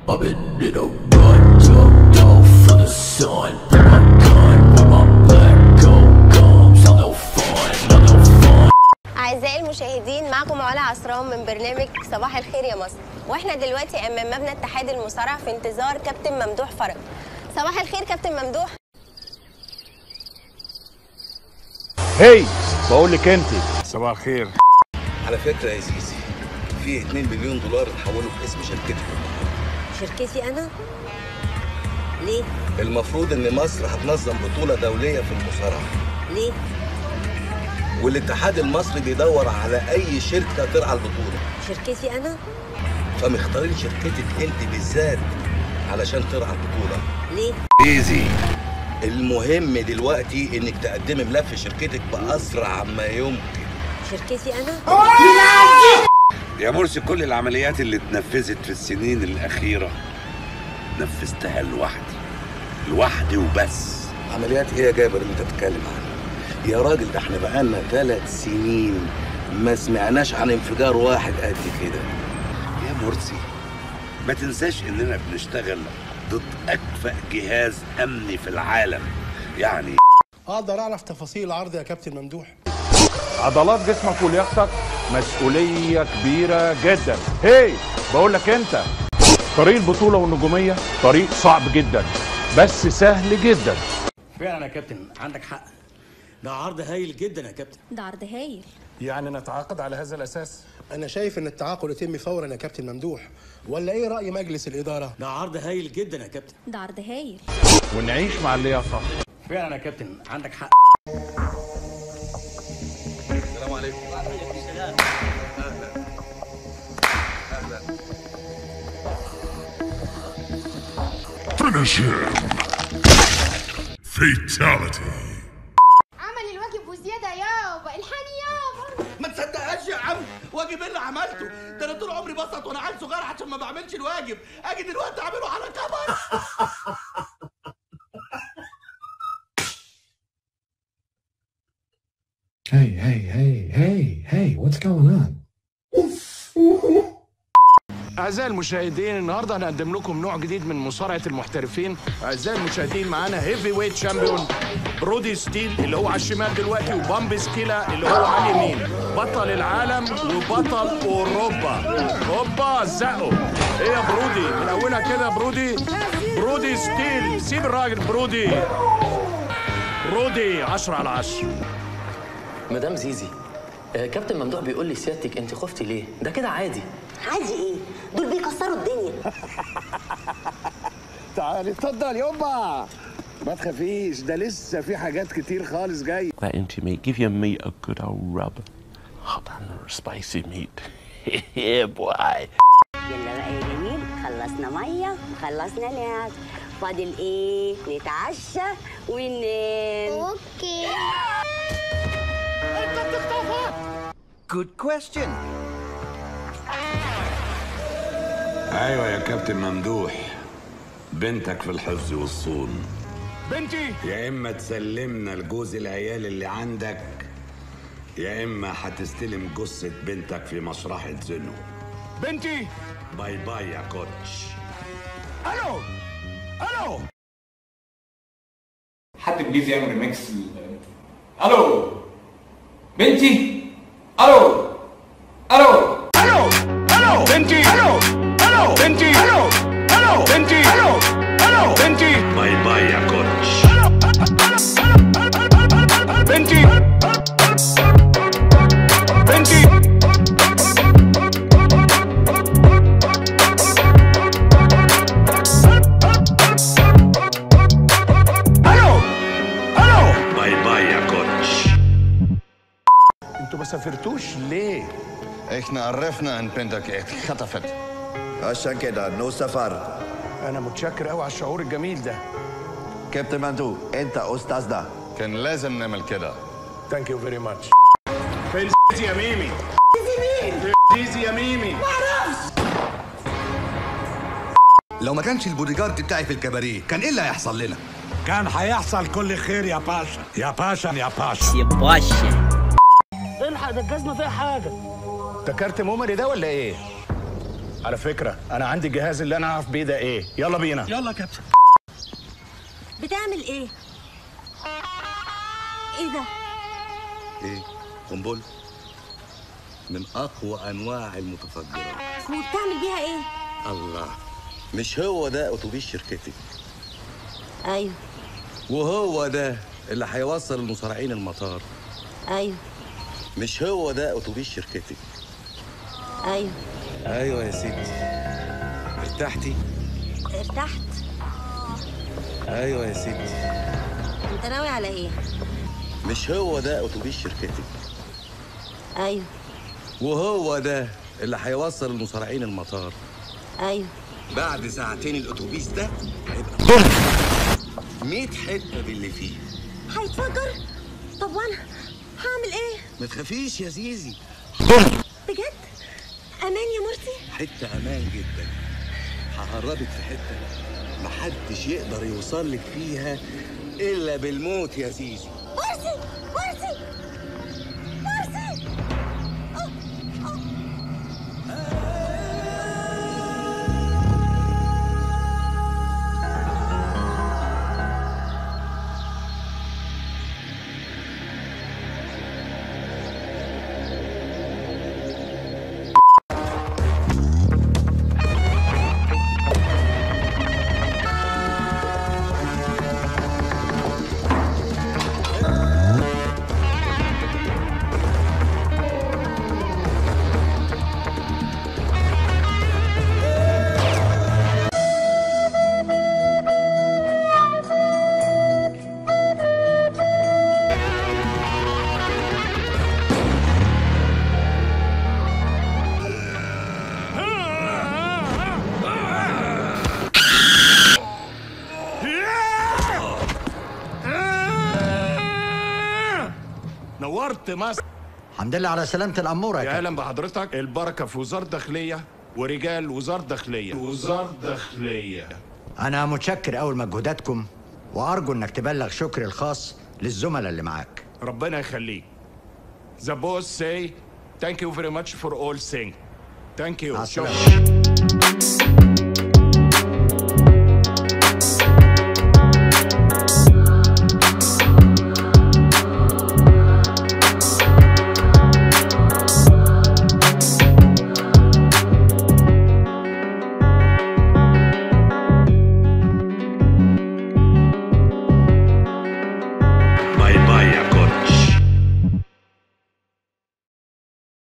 I've been in a rut, ducked off for the sun. Put my gun where my black gold comes. I'm no fun, I'm no fun. أعزائي المشاهدين معكم علا عصران من برنامج صباح الخير يا مصر واحنا دلوقتي أمام مبنى اتحاد المصارعة في انتظار كابتن ممدوح فرج صباح الخير كابتن ممدوح هي بقول لك انت صباح الخير على فكرة يا زيزي في 2 مليون دولار اتحولوا في اسم شركتك شركتي أنا؟ ليه؟ المفروض ان مصر هتنظم بطولة دولية في المصارعة ليه؟ والاتحاد المصري بيدور على اي شركة ترعى البطولة شركتي أنا؟ فمختارين شركتك انت بالذات علشان ترعى البطولة ليه؟ ايزي المهم دلوقتي انك تقدمي ملف شركتك باسرع ما يمكن شركتي أنا؟ يا مرسي كل العمليات اللي اتنفذت في السنين الأخيرة نفذتها لوحدي لوحدي وبس عمليات ايه يا جابر اللي انت بتتكلم عنها يا راجل ده احنا بقالنا ثلاث سنين ما سمعناش عن انفجار واحد قد كده يا مرسي ما تنساش إننا بنشتغل ضد أكفأ جهاز أمني في العالم يعني اقدر اعرف تفاصيل العرض يا كابتن ممدوح عضلات جسمك ولياقتك مسؤوليه كبيره جدا هي بقول لك انت طريق البطوله والنجوميه طريق صعب جدا بس سهل جدا فعلا يا كابتن عندك حق ده عرض هايل جدا يا كابتن ده عرض هايل يعني نتعاقد على هذا الأساس انا شايف ان التعاقد يتم فورا يا كابتن ممدوح ولا ايه راي مجلس الاداره ده عرض هايل جدا يا كابتن ده عرض هايل ونعيش مع اللياقه فعلا يا كابتن عندك حق السلام عليكم Finish him. Fatality. عمل الواجب وزياده يابا الحقني يابا ما تصدقهاش يا عم واجب ايه اللي عملته ده انا طول عمري بسط وانا عيل صغير عشان ما بعملش الواجب اجي دلوقتي اعمله على كبر Hey, hey, hey, hey, hey, what's going on? اعزائي المشاهدين النهارده هنقدم لكم نوع جديد من مصارعه المحترفين اعزائي المشاهدين معانا هيفي ويت شامبيون برودي ستيل اللي هو على الشمال دلوقتي وبامب سكيلا اللي هو على اليمين بطل العالم وبطل اوروبا هوبا زقوا ايه يا برودي من اولها كده برودي برودي ستيل سيب الراجل برودي برودي 10 على 10 مدام زيزي آه، كابتن ممدوح بيقول لي سيادتك انت خفتي ليه؟ ده كده عادي عادي إيه؟ دول بيكسروا الدنيا تعالي اتفضل يابا ما تخافيش ده لسه في حاجات كتير خالص جاي That into meat. Give your meat a good old rub. Hot and spicy meat. yeah, boy. يلا بقى يا جميل خلصنا ميه خلصنا لعب فاضل ايه نتعشى وننام اوكي جود كويستشن أيوة يا كابتن ممدوح بنتك في الحفظ والصون بنتي يا إما تسلمنا لجوز العيال اللي عندك يا إما هتستلم جثة بنتك في مشرحة زنو بنتي باي باي يا كوتش الو الو حد بليز يعمل ريميكس الو بنتي الو الو الو الو بنتي الو الو بنتي الو الو بنتي الو الو بنتي باي باي يا كوتش بنتي بنتي الو الو باي باي يا كوتش انتوا ما سافرتوش ليه؟ احنا عرفنا ان بنتك اتخطفت عشان كده نو سفر انا متشكر قوي على الشعور الجميل ده كابتن مندو انت استاذنا كان لازم نعمل كده ثانك يو فيري ماتش فين يا ميمي زيزي يا ميمي لو ما كانش البودي جارد بتاعي في الكباريه كان ايه اللي هيحصل لنا كان هيحصل كل خير يا باشا يا باشا يا باشا يا باشا الحق ده الجزمه فيها حاجه ده كارت ممري ده ولا ايه؟ على فكره انا عندي الجهاز اللي انا اعرف بيه ده ايه يلا بينا يلا يا كابتن بتعمل ايه ايه ده ايه قنبله من اقوى انواع المتفجرات وبتعمل بيها ايه الله مش هو ده اتوبيس شركتي ايوه وهو ده اللي هيوصل المصارعين المطار ايوه مش هو ده اتوبيس شركتي ايوه ايوه يا ستي ارتحتي ارتحت ايوه يا ستي انت ناوي على ايه مش هو ده اتوبيس شركتي ايوه وهو ده اللي هيوصل المصارعين المطار ايوه بعد ساعتين الاتوبيس ده هيبقى 100 حته باللي فيه هيتفجر طب وانا هعمل ايه ما تخافيش يا زيزي بجد امان يا مرسي حته امان جدا ههربك في حته محدش يقدر يوصل لك فيها الا بالموت يا زيزي مرسي مرسي مرسي نورت مصر الحمد لله على سلامة الأمورة يا اهلا بحضرتك البركه في وزاره داخليه ورجال وزاره داخليه وزاره داخليه أنا متشكر أوي لمجهوداتكم وأرجو إنك تبلغ شكري الخاص للزملاء اللي معاك ربنا يخليك The boss say thank you very much for all thing. Thank you. مع شكراً. السلامة.